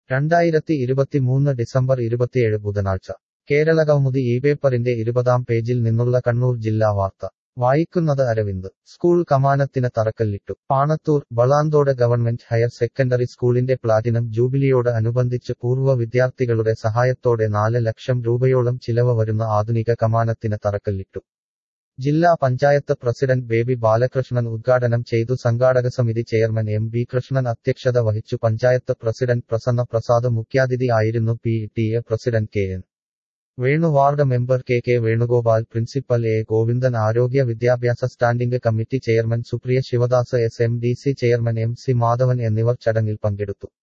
രണ്ടായിരത്തി ഇരുപത്തിമൂന്ന് ഡിസംബർ ഇരുപത്തിയേഴ് ബുധനാഴ്ച കേരളകൗമുദി ഈ പേപ്പറിന്റെ ഇരുപതാം പേജിൽ നിന്നുള്ള കണ്ണൂർ ജില്ലാ വാർത്ത വായിക്കുന്നത് അരവിന്ദ് സ്കൂൾ കമാനത്തിന് തറക്കല്ലിട്ടു Panathur Valanthode government higher secondary സ്കൂളിന്റെ പ്ലാറ്റിനം ജൂബിലിയോട് അനുബന്ധിച്ച് പൂർവ്വ വിദ്യാർത്ഥികളുടെ സഹായത്തോടെ നാല് ലക്ഷം രൂപയോളം ചിലവ് വരുന്ന ആധുനിക കമാനത്തിന് തറക്കല്ലിട്ടു ജില്ലാ പഞ്ചായത്ത് പ്രസിഡന്റ് ബേബി ബാലകൃഷ്ണൻ ഉദ്ഘാടനം ചെയ്തു സംഘാടക സമിതി ചെയർമാൻ എം ബി കൃഷ്ണൻ അധ്യക്ഷത വഹിച്ചു പഞ്ചായത്ത് പ്രസിഡന്റ് പ്രസന്ന പ്രസാദ് മുഖ്യാതിഥി ആയിരുന്നു P T A president K N Venu ward member K K Venugopal principal A Govindan ആരോഗ്യ വിദ്യാഭ്യാസ standing committee chairman Supriya Sivadas S M D C chairman M C Madhavan എന്നിവർ ചടങ്ങിൽ പങ്കെടുത്തു